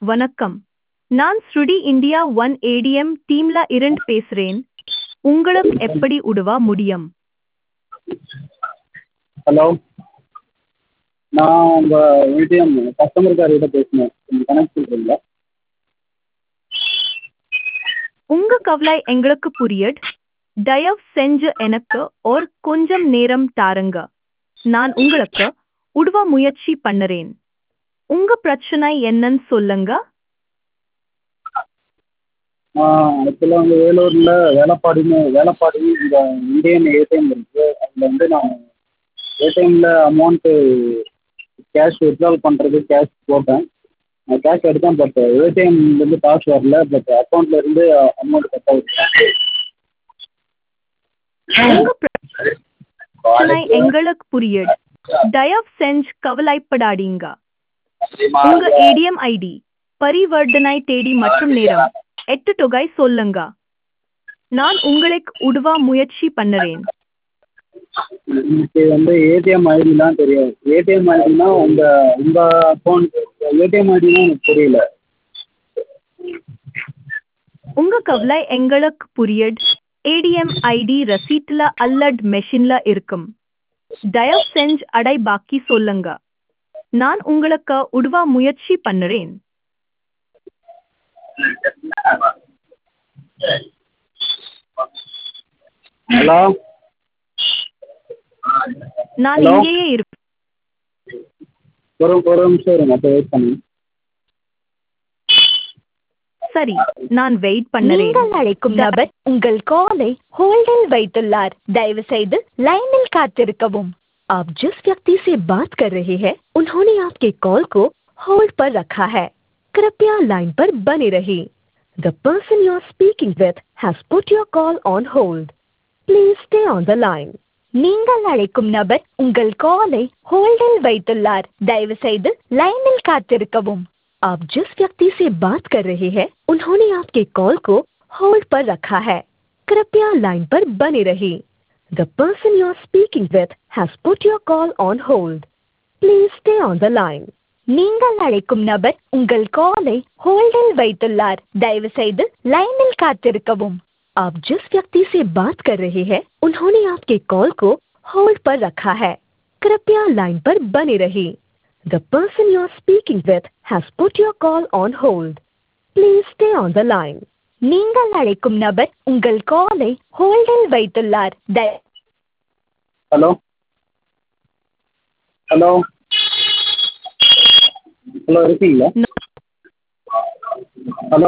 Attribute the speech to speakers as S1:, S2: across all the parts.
S1: வணக்கம் நான் ஸ்ருடி இந்தியா ஒன் ஏடிஎம் டீம்ல இருந்து பேசுறேன் உங்களுக்கு எப்படி உதவ முடியும்
S2: ஹலோ நான் உங்கள் ஏடிஎம் கஸ்டமர் கேர்கிட்ட பேசணும் கொஞ்சம் கனெக்ட் பண்ணுறீங்களா
S1: உங்க கவலை எங்களுக்கு புரியுது தயவு செஞ்சு எனக்கு ஒரு கொஞ்சம் நேரம் தாருங்க நான் உங்களுக்கு உதவ முயற்சி பண்ணுறேன் உங்க பிரச்சனை என்னன்னு சொல்லுங்க
S2: ஆக்சுவலாக வந்து வேலூரில் வேலப்பாடின்னு வேலப்பாடி இந்த இந்தியன் ஏடிஎம் இருக்குது அதில் வந்து நான் ஏடிஎம்மில் அமௌண்ட்டு கேஷ் வித்ட்ரால் பண்ணுறதுக்கு கேஷ் போட்டேன் நான் கேஷ் எடுத்தேன் பட் ஏடிஎம்லேருந்து காசு வரல பட் அக்கௌண்ட்லேருந்து அமௌண்ட் கட் ஆகிடுச்சு
S1: உங்க பிரச்சனை எங்களுக்கு புரியுது தயவு செஞ்சு கவலைப்படாதீங்க உங்க ஏடிஎம் ஐடி பரிவர்த்தனை தேதி மற்றும் நேரம் எட்டு தொகை சொல்லுங்க நான் உங்களுக்கு உதவ முயற்சி பண்ணுறேன்
S2: எனக்கு வந்து ஏடிஎம் ஐடிலாம் தெரியாது ஏடிஎம் ஐடினா உங்கள் உங்கள் அக்கௌண்ட் ஏடிஎம் ஐடினா எனக்கு தெரியல
S1: உங்க கவலை எங்களுக்கு புரியுது ஏடிஎம் ஐடி ரசீட்ல அல்லது மெஷின்ல இருக்கும் தயவு செஞ்சு அடை பாக்கி சொல்லுங்க நான் உங்களுக்கு உதவ முயற்சி பண்ணுறேன்
S2: ஹலோ
S1: நான்
S2: Hello?
S1: இங்கேயே இருப்பேன்
S2: ஒரு ஒரு நிமிஷம் இருங்க அப்போ வெயிட் பண்ணுங்க
S1: சரி நான் வெயிட் பண்ணுறேன்
S3: நீங்கள் அழைக்கும் நபர் உங்கள் காலை होल्डिल வைத்துள்ளார் दयவு செய்து लाइनिल காத்திருக்கவும் आप जिस व्यक्ति से बात कर रहे हैं उन्होंने आपके कॉल को होल्ड पर रखा है कृपया लाइन पर बने रहिए the person you are speaking with has put your call on hold please stay on the line நீங்கள் அழைக்கும் நபர் உங்கள் காலை होल्डिल வைத்துள்ளார் दयவு செய்து लाइनिल காத்திருக்கவும் आप जिस व्यक्ति से बात कर रहे हैं उन्होंने आपके कॉल को होल्ड पर रखा है कृपया लाइन पर बने रहिए the person you are speaking with has put your call on hold please stay on the line நீங்கள் அழைக்கும் நபர் உங்கள் காலை होल्डिल வைத்துள்ளார் दयவு செய்து लाइनिல் காத்திருக்கவும் आप जिस व्यक्ति से बात कर रहे हैं उन्होंने आपके कॉल को होल्ड पर रखा है कृपया लाइन पर बने रहिए The person you are speaking with has put your call on hold. Please stay on the line. நீங்கள் அழைக்கும் நபர் உங்கள் காலை ஹோல்டில் வைத்துள்ளார் தய-
S2: ஹலோ ஹலோ ஹலோ இருக்கீங்களா ஹலோ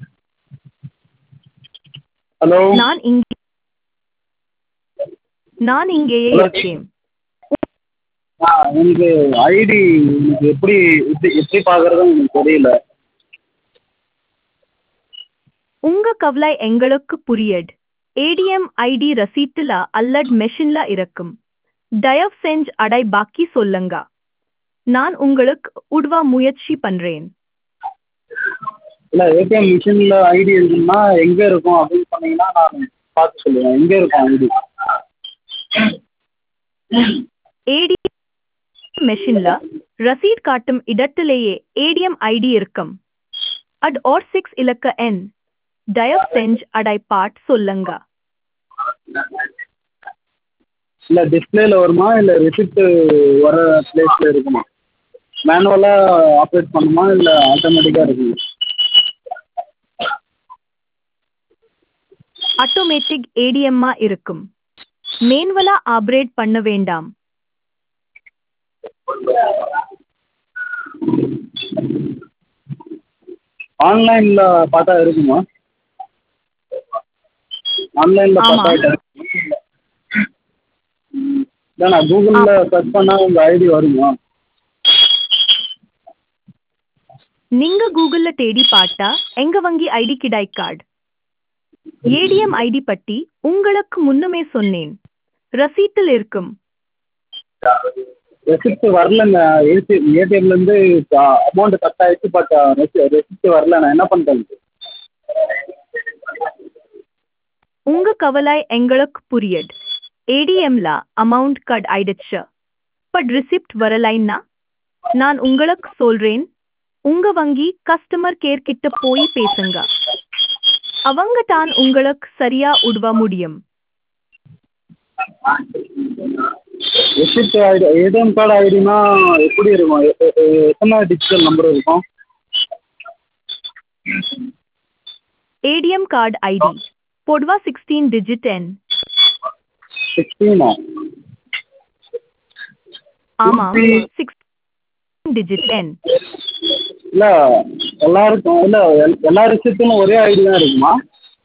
S2: ஹலோ
S1: நான் இங்கே நான் இங்கேயே இருக்கேன்
S2: ஆ எனக்கு ஐடி எனக்கு எப்படி எப்படி எப்படி பார்க்குறதுன்னு எனக்கு தெரியல
S1: உங்க கவலை எங்களுக்கு புரியுது ஏடிஎம் ஐடி ரசீட்டுல அல்லது மெஷின்ல இருக்கும் தயவு செஞ்சு அடை பாக்கி சொல்லுங்க நான் உங்களுக்கு உதவ முயற்சி பண்றேன்
S2: இல்லை ஏடிஎம் மிஷினில் ஐடி இருக்குன்னா எங்கே இருக்கும் அப்படின்னு சொன்னீங்கன்னா நான் பார்த்து சொல்லுவேன் எங்கே இருக்கும் ஐடி
S1: ஏடி மெஷின்ல ரசீட் காட்டும் இடத்திலேயே ஏடிஎம் ஐடி இருக்கும் அட் ஓர் சிக்ஸ் இலக்க எண் தயவு செஞ்சு அடை பாட் சொல்லுங்க
S2: இல்லை டிஸ்பிளேல வருமா இல்லை ரிசிப்ட்டு வர பிளேஸில் இருக்குமா மேனுவலாக ஆப்ரேட் பண்ணுமா இல்லை ஆட்டோமேட்டிக்காக இருக்குமா
S1: ஆட்டோமேட்டிக் ஏடிஎம்மா இருக்கும் மேன்வலா ஆப்ரேட் பண்ண வேண்டாம்
S2: ஆன்லைனில் பார்த்தா இருக்குமா ஆன்லைனில்
S1: ஆமா.
S2: பார்த்தா இருக்குமா இல்லை நான் கூகுளில் சர்ச் பண்ணால் உங்கள் ஐடி வருமா
S1: நீங்க கூகுள்ல தேடி பார்த்தா எங்க வங்கி ஐடி கிடைக்காது ஏடிஎம் ஐடி பற்றி உங்களுக்கு முன்னுமே சொன்னேன் ரசீட்டில் இருக்கும்
S2: ரெசிப்ட் வரலங்க ஏசி ஏடிஎம்லேருந்து அமௌண்ட் கட் ஆயிடுச்சு பட் ரெசிப்ட் வரல நான் என்ன பண்ணுறது
S1: உங்க கவலை எங்களுக்கு புரியுது ஏடிஎம்ல அமௌண்ட் கட் ஆயிடுச்சு பட் ரிசிப்ட் வரலைன்னா நான் உங்களுக்கு சொல்றேன் உங்க வங்கி கஸ்டமர் கேர் கிட்ட போய் பேசுங்க அவங்க தான் உங்களுக்கு சரியா உதவ முடியும்
S2: ரெசிப்ட் ஐடி ஏடிஎம் கார்டு ஐடினா எப்படி இருக்கும் எ- எ- எ- எத்தனை டிஜிட்டல் நம்பர் இருக்கும்
S1: ஏடிஎம் கார்டு ஐடி பொதுவா சிக்ஸ்டீன் டிஜிட் எண்
S2: சிக்ஸ்டீனா
S1: ஆமாம் சிக்ஸ்டீன் டிஜிட் எண்
S2: இல்லை எல்லாருக்கும் இல்லை எல் எல்லா ரிசிப்ட்டும் ஒரே ஐடி தான் இருக்குமா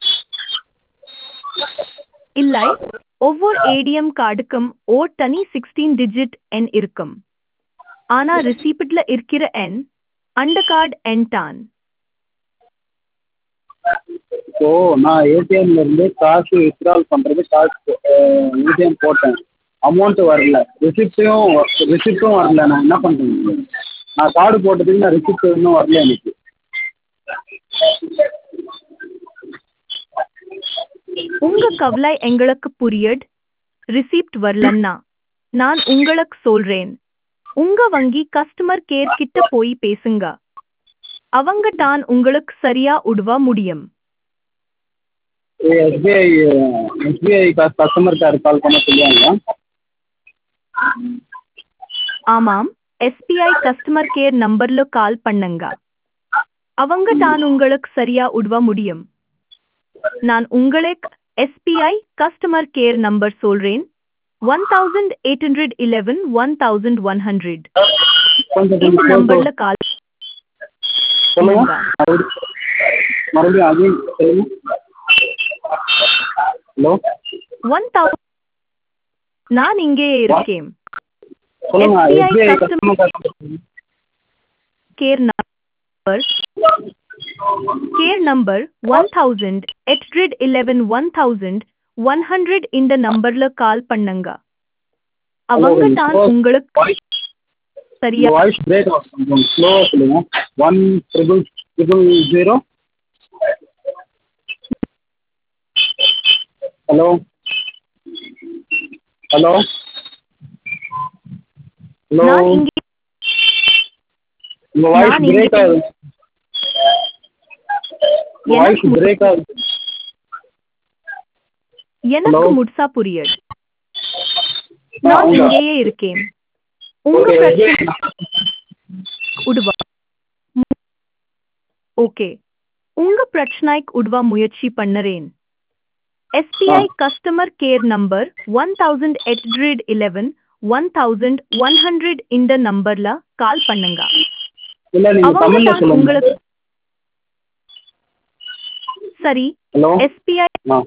S1: இல்லை ஒவ்வொரு ஏடிஎம் கார்டுக்கும் ஓர் தனி சிக்ஸ்டீன் டிஜிட் எண் இருக்கும் ஆனா ரிசிப்ட்ல இருக்கிற எண் அந்த கார்டு எண் தான்
S2: ஸோ நான் ஏடிஎம்ல இருந்து காசு வித்ட்ரால் பண்ணுறது காசு ஏடிஎம் போட்டேன் அமௌண்ட் வரல ரிசிப்ட்டும் ரிசிப்ட்டும் வரல நான் என்ன பண்ணுறது நான் கார்டு போட்டதுக்கு நான் ரிசிப்ட் இன்னும் வரல எனக்கு
S1: உங்க கவலை எங்களுக்கு புரியுது ரிசிப்ட் வரலன்னா நான் உங்களுக்கு சொல்றேன் உங்க வங்கி கஸ்டமர் கேர் கிட்ட போய் பேசுங்க அவங்க தான் உங்களுக்கு சரியா உதவ முடியும்
S2: SBI SBI customer care call பண்ண சொல்லுவாங்க
S1: ஆமாம் எஸ்பிஐ கஸ்டமர் கேர் நம்பர்ல கால் பண்ணுங்க அவங்க தான் உங்களுக்கு சரியா உதவ முடியும் நான் உங்களுக்கு எஸ்பிஐ கஸ்டமர் கேர் நம்பர் சொல்றேன் one thousand eight hundred eleven one thousand one hundred
S2: கொஞ்சம்
S1: இந்த
S2: கொஞ்சம்
S1: நம்பர்ல கால்
S2: சொல்லுங்க
S1: பண்ணுங்க.
S2: மறுபடியும் அதையும் சொல்லுங்க ஹலோ
S1: ஒன் தௌசண்ட் நான் இங்கே இருக்கேன்
S2: சொல்லுங்க
S1: SBI
S2: SBI
S1: customer-
S2: customer care
S1: care number care number one thousand eight hundred eleven one thousand one hundred இந்த நம்பர்ல கால் பண்ணுங்க அவங்க தான் உங்களுக்கு
S2: வாய்ஸ்
S1: சரியா
S2: வாய்ஸ் பிரேக் ஆகும் கொஞ்சம் ஸ்லோவாக சொல்லுங்க one triple triple zero hello hello hello
S1: நான் இங்கே
S2: உங்க வாய்ஸ்
S1: நான் இங்கே-
S2: பிரேக் ஆகுது வாய்ஸ்
S1: எனக்கு
S2: பிரேக் ஆகுது
S1: எனக்கு
S2: Hello?
S1: முட்சா புரியுது
S2: ஆ,
S1: நான்
S2: உங்க-
S1: இங்கேயே இருக்கேன் உங்க
S2: ஓகே
S1: பிரச்சனை உடுவா ஓகே உங்க பிரச்சனைக்கு உடுவா முயற்சி பண்ணுறேன் SBI customer care number one thousand eight hundred eleven one thousand one hundred இந்த நம்பர்ல கால் பண்ணுங்க
S2: இல்ல நீங்க
S1: அவங்க
S2: தமிழ்ல
S1: தான்
S2: சொல்லுங்க
S1: உங்களுக்கு சரி
S2: ஹலோ
S1: எஸ்பிஐ
S2: ஆ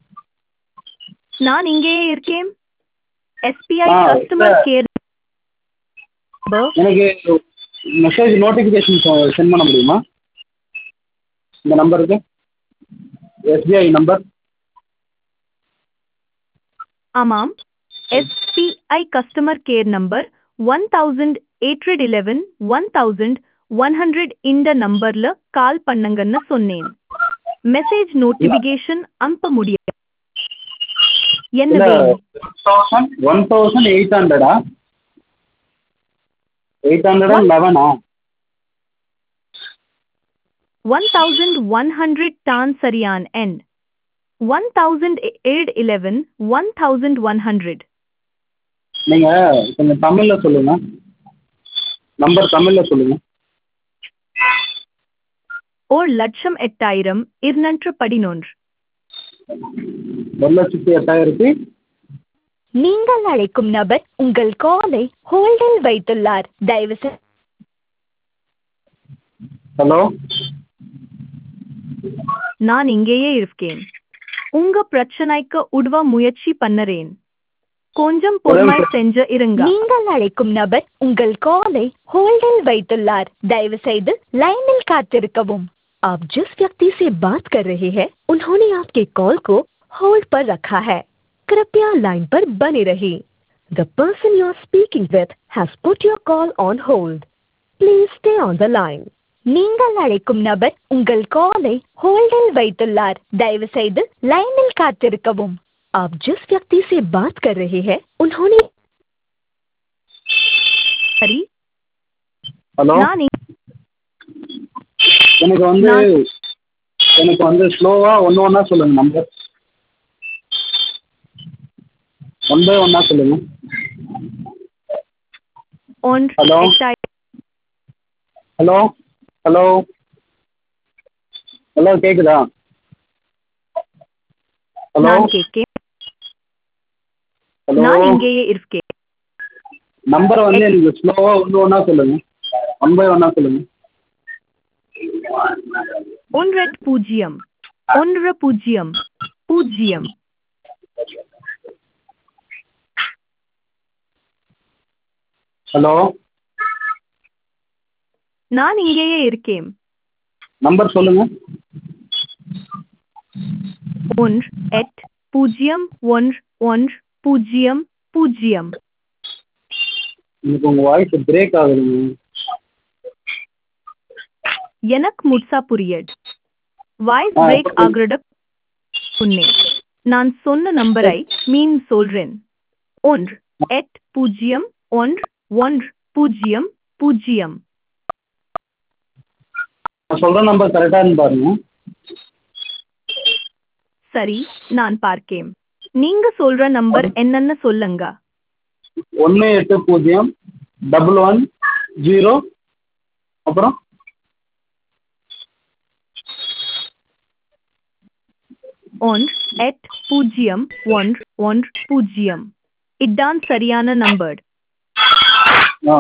S1: நான் இங்கேயே இருக்கேன் எஸ்பிஐ
S2: ஆ,
S1: கஸ்டமர்
S2: சார்.
S1: கேர் நம்பர்
S2: எனக்கு மெசேஜ் நோட்டிஃபிகேஷன் சென்ட் பண்ண முடியுமா இந்த நம்பருக்கு எஸ்பிஐ நம்பர்
S1: ஆமாம் SBI customer care number one thousand eight hundred eleven one thousand one hundred இந்த நம்பர்ல கால் பண்ணுங்கன்னு சொன்னேன் மெசேஜ் நோட்டிபிகேஷன் அனுப்ப முடியும் என்ன
S2: இல்ல
S1: வேணும்
S2: தௌசண்ட் ஒன் தௌசண்ட் எயிட் ஹண்ட்ரடா எயிட் ஹண்ட்ரட் அண்ட் லெவனா
S1: ஒன் தௌசண்ட் ஒன் ஹண்ட்ரட் தான் சரியான் எண் one thousand eight eleven one thousand one hundred
S2: நீங்க கொஞ்சம் தமிழ்ல சொல்லுங்க நம்பர் தமிழ்ல சொல்லுங்க
S1: ஓர் லட்சம் எட்டாயிரம் இருநூற்று பதினொன்று
S2: ஒரு லட்சத்தி எட்டாயிரத்தி
S3: நீங்கள் அழைக்கும் நபர் உங்கள் காலை ஹோல்டில் வைத்துள்ளார் தயவு செய்து
S2: ஹலோ
S1: நான் இங்கேயே இருக்கேன் உங்க பிரச்சனைக்கு உதவ முயற்சி பண்ணுறேன் கொஞ்சம் பொறுமை செஞ்சு இருங்க
S3: நீங்கள் அழைக்கும் நபர் உங்கள் காலை होल्डिल வைத்துள்ளார் தயவு செய்து लाइनिल காத்திருக்கவும் आप जिस व्यक्ति से बात कर रहे हैं उन्होंने आपके कॉल को होल्ड पर रखा है कृपया लाइन पर बने रहिए the person you are speaking with has put your call on hold please stay on the line நீங்கள் அழைக்கும் நபர் உங்கள் காலை ஹோல்டில் வைத்துள்ளார் தயவு செய்து लाइनिल காத்திருக்கவும் आप जिस व्यक्ति से बात कर रहे हैं उन्होंने
S1: சரி
S2: ஹலோ
S1: நான் இ-
S2: எனக்கு வந்து
S1: நான்-
S2: எனக்கு வந்து ஸ்லோவாக ஒன்று ஒன்றா சொல்லுங்கள் நம்பர் ஒன் பை ஒன்றா சொல்லுங்கள்
S1: ஒன்று
S2: Hello?
S1: எட்டாயிரம்
S2: ஹலோ ஹலோ ஹலோ கேட்குதா ஹலோ
S1: நான் கேட்கேன்
S2: ஹலோ
S1: நான் இங்கேயே இருக்கேன்
S2: நம்பரை வந்து எனக்கு ஸ்லோவாக ஒன்று ஒன்றா சொல்லுங்கள் ஒன் பை ஒன்றா சொல்லுங்கள்
S1: ஒன்று பூஜ்ஜியம் ஒன்று பூஜ்ஜியம் பூஜ்ஜியம்
S2: ஹலோ
S1: நான் இங்கேயே இருக்கேன்
S2: நம்பர் சொல்லுங்கள்
S1: ஒன்று எட் பூஜ்ஜியம் ஒன்று ஒன்று பூஜ்ஜியம் பூஜ்ஜியம்
S2: எனக்கு உங்கள் வாய்ஸ் பிரேக் ஆகுதுங்க
S1: எனக்கு முட்சா புரியட் வாய்ஸ்
S2: ஆ,
S1: பிரேக்
S2: புரியுது.
S1: ஆகுறத உன்னே நான் சொன்ன நம்பரை மீன் சொல்றேன் ஒன்று எட் பூஜ்ஜியம் ஒன்று ஒன்று பூஜ்ஜியம் பூஜ்ஜியம்
S2: நான் சொல்கிற நம்பர் கரெக்டானு பாருங்க
S1: சரி நான் பார்க்கேன் நீங்க சொல்ற நம்பர் என்னன்னு சொல்லுங்க
S2: ஒன்று எட்டு பூஜ்ஜியம் டபுள் ஒன் ஜீரோ அப்புறம்
S1: ஒன்று எட் பூஜ்ஜியம் ஒன்று ஒன்று பூஜ்ஜியம் இதான் சரியான நம்பர்
S2: ஆ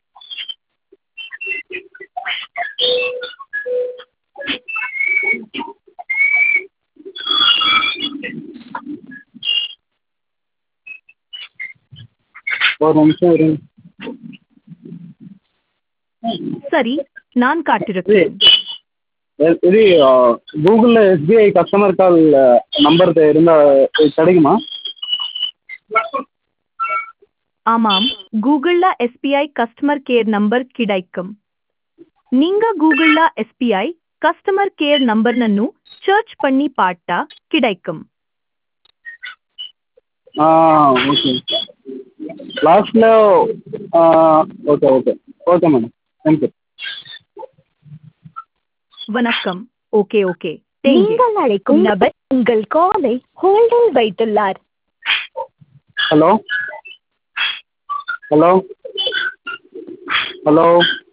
S2: ஒரு நிமிஷம் இருங்க
S1: சரி நான் காட்டிருக்கேன்
S2: இது- இது கூகுளில் எஸ்பிஐ கஸ்டமர் கால் நம்பர் இருந்தால் கிடைக்குமா
S1: ஆமாம் கூகுள்ல எஸ்பிஐ கஸ்டமர் கேர் நம்பர் கிடைக்கும் நீங்க கூகுள்ல எஸ்பிஐ கஸ்டமர் கேர் நம்பர்னு சர்ச் பண்ணி பாட்டா கிடைக்கும்
S2: ஆ ஓகே லாஸ்ட்டில் okay okay okay madam thank you
S1: வணக்கம் ஓகே ஓகே தேங்க்யூ
S3: நீங்கள் அழைக்கும் நபர் உங்கள் காலை ஹோல்டில் வைத்துள்ளார்
S2: ஹலோ ஹலோ ஹலோ